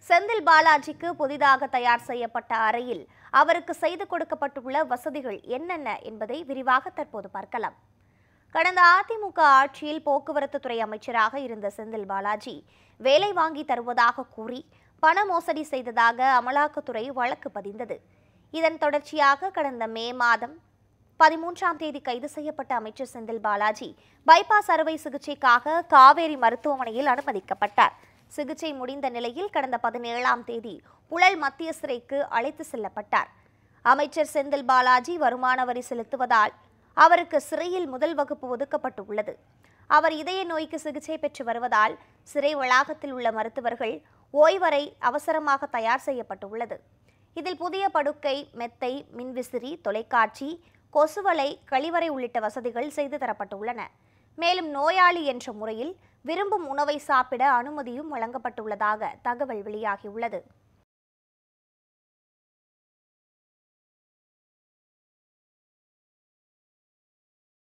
செந்தில் பாலாஜிக்கு புதிதாக தயார் செய்யப்பட்ட அறையில் அவருக்கு செய்து கொடுக்கப்பட்டுள்ள வசதிகள் என்னென்ன என்பதை விரிவாக தற்போது பார்க்கலாம் கடந்த அதிமுக ஆட்சியில் போக்குவரத்து துறை அமைச்சராக இருந்த செந்தில் பாலாஜி வேலை வாங்கி தருவதாக கூறி பண மோசடி செய்ததாக அமலாக்கத்துறை வழக்கு பதிந்தது இதன் தொடர்ச்சியாக கடந்த மே மாதம் பதிமூன்றாம் தேதி கைது செய்யப்பட்ட அமைச்சர் செந்தில் பாலாஜி பைபாஸ் அறுவை சிகிச்சைக்காக காவேரி மருத்துவமனையில் அனுமதிக்கப்பட்டார் சிகிச்சை முடிந்த நிலையில் கடந்த பதினேழாம் தேதி புழல் மத்திய சிறைக்கு அழைத்து செல்லப்பட்டார் அமைச்சர் செந்தில் பாலாஜி வருமான வரி செலுத்துவதால் அவருக்கு சிறையில் முதல் வகுப்பு ஒதுக்கப்பட்டுள்ளது அவர் இதய நோய்க்கு சிகிச்சை பெற்று வருவதால் சிறை வளாகத்தில் உள்ள மருத்துவர்கள் ஓய்வறை அவசரமாக தயார் செய்யப்பட்டுள்ளது இதில் புதிய படுக்கை மெத்தை மின்விசிறி தொலைக்காட்சி கொசுவலை கழிவறை உள்ளிட்ட வசதிகள் செய்து தரப்பட்டுள்ளன மேலும் நோயாளி என்ற முறையில் விரும்பும் உணவை சாப்பிட அனுமதியும் வழங்கப்பட்டுள்ளதாக தகவல் வெளியாகியுள்ளது